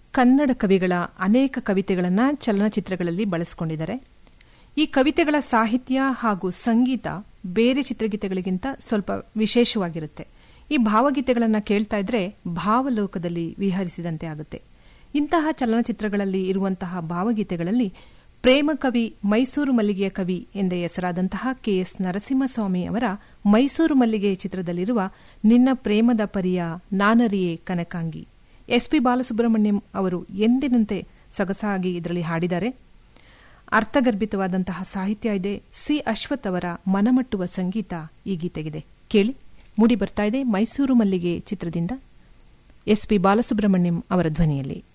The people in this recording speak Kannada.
ಕನ್ನಡ ಕವಿಗಳ ಅನೇಕ ಕವಿತೆಗಳನ್ನು ಚಲನಚಿತ್ರಗಳಲ್ಲಿ ಬಳಸಿಕೊಂಡಿದ್ದಾರೆ ಈ ಕವಿತೆಗಳ ಸಾಹಿತ್ಯ ಹಾಗೂ ಸಂಗೀತ ಬೇರೆ ಚಿತ್ರಗೀತೆಗಳಿಗಿಂತ ಸ್ವಲ್ಪ ವಿಶೇಷವಾಗಿರುತ್ತೆ ಈ ಭಾವಗೀತೆಗಳನ್ನು ಕೇಳ್ತಾ ಇದ್ರೆ ಭಾವಲೋಕದಲ್ಲಿ ವಿಹರಿಸಿದಂತೆ ಆಗುತ್ತೆ ಇಂತಹ ಚಲನಚಿತ್ರಗಳಲ್ಲಿ ಇರುವಂತಹ ಭಾವಗೀತೆಗಳಲ್ಲಿ ಪ್ರೇಮ ಕವಿ ಮೈಸೂರು ಮಲ್ಲಿಗೆಯ ಕವಿ ಎಂದೇ ಹೆಸರಾದಂತಹ ಕೆಎಸ್ ನರಸಿಂಹಸ್ವಾಮಿ ಅವರ ಮೈಸೂರು ಮಲ್ಲಿಗೆ ಚಿತ್ರದಲ್ಲಿರುವ ನಿನ್ನ ಪ್ರೇಮದ ಪರಿಯ ನಾನರಿಯೇ ಕನಕಾಂಗಿ ಎಸ್ಪಿ ಬಾಲಸುಬ್ರಹ್ಮಣ್ಯಂ ಅವರು ಎಂದಿನಂತೆ ಸೊಗಸಾಗಿ ಇದರಲ್ಲಿ ಹಾಡಿದ್ದಾರೆ ಅರ್ಥಗರ್ಭಿತವಾದಂತಹ ಸಾಹಿತ್ಯ ಇದೆ ಸಿ ಅಶ್ವಥ್ ಅವರ ಮನಮಟ್ಟುವ ಸಂಗೀತ ಈ ಗೀತೆಗಿದೆ ಕೇಳಿ ಮೂಡಿ ಬರ್ತಾ ಇದೆ ಮೈಸೂರು ಮಲ್ಲಿಗೆ ಚಿತ್ರದಿಂದ ಎಸ್ಪಿ ಬಾಲಸುಬ್ರಹ್ಮಣ್ಯಂ ಅವರ ಧ್ವನಿಯಲ್ಲಿ